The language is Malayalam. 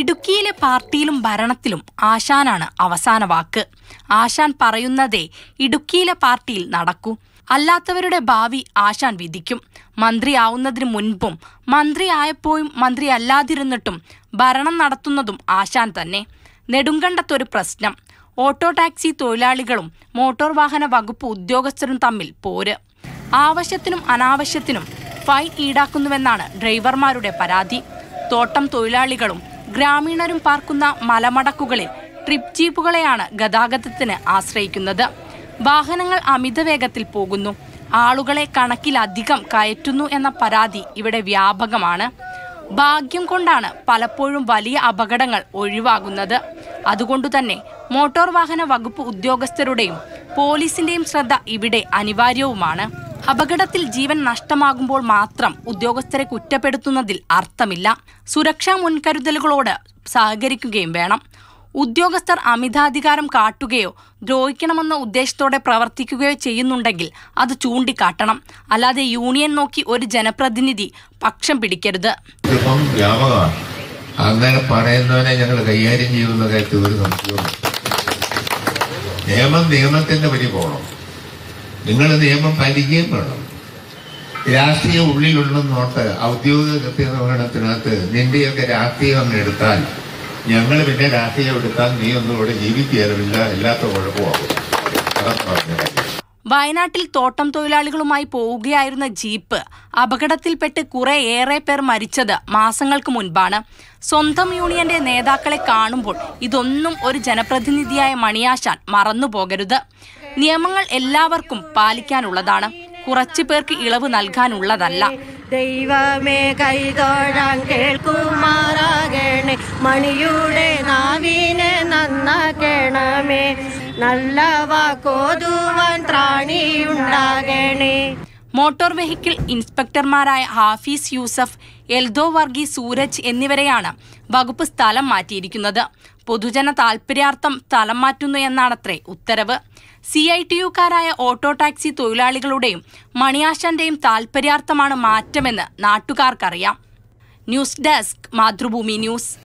ഇടുക്കിയിലെ പാർട്ടിയിലും ഭരണത്തിലും ആശാനാണ് അവസാന വാക്ക് ആശാൻ പറയുന്നതേ ഇടുക്കിയിലെ പാർട്ടിയിൽ നടക്കൂ അല്ലാത്തവരുടെ ഭാവി ആശാൻ വിധിക്കും മന്ത്രിയാവുന്നതിന് മുൻപും മന്ത്രിയായപ്പോഴും മന്ത്രി അല്ലാതിരുന്നിട്ടും ഭരണം നടത്തുന്നതും ആശാൻ തന്നെ നെടുങ്കണ്ടത്തൊരു പ്രശ്നം ഓട്ടോ ടാക്സി തൊഴിലാളികളും മോട്ടോർ വാഹന വകുപ്പ് ഉദ്യോഗസ്ഥരും തമ്മിൽ പോര് ആവശ്യത്തിനും അനാവശ്യത്തിനും ഫൈൻ ഈടാക്കുന്നുവെന്നാണ് ഡ്രൈവർമാരുടെ പരാതി തോട്ടം തൊഴിലാളികളും ഗ്രാമീണരും പാർക്കുന്ന മലമടക്കുകളിൽ ട്രിപ്പ് ജീപ്പുകളെയാണ് ഗതാഗതത്തിന് ആശ്രയിക്കുന്നത് വാഹനങ്ങൾ അമിത വേഗത്തിൽ പോകുന്നു ആളുകളെ കണക്കിലധികം കയറ്റുന്നു എന്ന പരാതി ഇവിടെ വ്യാപകമാണ് ഭാഗ്യം കൊണ്ടാണ് പലപ്പോഴും വലിയ അപകടങ്ങൾ ഒഴിവാകുന്നത് അതുകൊണ്ടുതന്നെ മോട്ടോർ വാഹന വകുപ്പ് ഉദ്യോഗസ്ഥരുടെയും പോലീസിന്റെയും ശ്രദ്ധ ഇവിടെ അനിവാര്യവുമാണ് അപകടത്തിൽ ജീവൻ നഷ്ടമാകുമ്പോൾ മാത്രം ഉദ്യോഗസ്ഥരെ കുറ്റപ്പെടുത്തുന്നതിൽ അർത്ഥമില്ല സുരക്ഷാ മുൻകരുതലുകളോട് സഹകരിക്കുകയും വേണം ഉദ്യോഗസ്ഥർ അമിതാധികാരം കാട്ടുകയോ ദ്രോഹിക്കണമെന്ന ഉദ്ദേശത്തോടെ പ്രവർത്തിക്കുകയോ ചെയ്യുന്നുണ്ടെങ്കിൽ അത് ചൂണ്ടിക്കാട്ടണം അല്ലാതെ യൂണിയൻ നോക്കി ഒരു ജനപ്രതിനിധി പക്ഷം പിടിക്കരുത് ഇപ്പം വ്യാപകമാണ് അങ്ങനെ പറയുന്നവനെ ഞങ്ങൾ കൈകാര്യം ചെയ്യുന്ന കാര്യത്തിൽ ഒരു സംശയവും നിയമം നിയമത്തിന്റെ വഴി പോകണം നിങ്ങൾ നിയമം പാലിക്കുകയും വേണം രാഷ്ട്രീയ ഉള്ളിലുള്ളെന്നോട്ട് ഔദ്യോഗിക കൃത്യനിർവഹണത്തിനകത്ത് നിന്റെയൊക്കെ രാഷ്ട്രീയം അങ്ങ് എടുത്താൽ ഞങ്ങൾ പിന്നെ രാഷ്ട്രീയം എടുത്താൽ നീ ഒന്നും ഇവിടെ ജീവിക്കുകയില്ല എല്ലാത്ത കുഴപ്പമാകും അതാണ് പറഞ്ഞ കാര്യം വയനാട്ടിൽ തോട്ടം തൊഴിലാളികളുമായി പോവുകയായിരുന്ന ജീപ്പ് അപകടത്തിൽപ്പെട്ട് കുറെ ഏറെ പേർ മരിച്ചത് മാസങ്ങൾക്ക് മുൻപാണ് സ്വന്തം യൂണിയന്റെ നേതാക്കളെ കാണുമ്പോൾ ഇതൊന്നും ഒരു ജനപ്രതിനിധിയായ മണിയാശാൻ മറന്നുപോകരുത് നിയമങ്ങൾ എല്ലാവർക്കും പാലിക്കാനുള്ളതാണ് കുറച്ചു പേർക്ക് ഇളവ് നൽകാനുള്ളതല്ല ദൈവമേ കൈതൊഴാൻ കേൾക്കുമാറാകണേ മണിയുടെ നാവിനെ നന്നാക്കണമേ നല്ല വാക്കോതുവാൻ ത്രാണിയുണ്ടാകണേ മോട്ടോർ വെഹിക്കിൾ ഇൻസ്പെക്ടർമാരായ ഹാഫീസ് യൂസഫ് എൽദോ വർഗി സൂരജ് എന്നിവരെയാണ് വകുപ്പ് സ്ഥലം മാറ്റിയിരിക്കുന്നത് പൊതുജന താൽപര്യാർത്ഥം സ്ഥലം മാറ്റുന്നു എന്നാണത്രേ ഉത്തരവ് സി ഐ ടി യുക്കാരായ ഓട്ടോ ടാക്സി തൊഴിലാളികളുടെയും മണിയാശന്റെയും താൽപര്യാർത്ഥമാണ് മാറ്റമെന്ന് നാട്ടുകാർക്കറിയാം ന്യൂസ് ഡെസ്ക് മാതൃഭൂമി ന്യൂസ്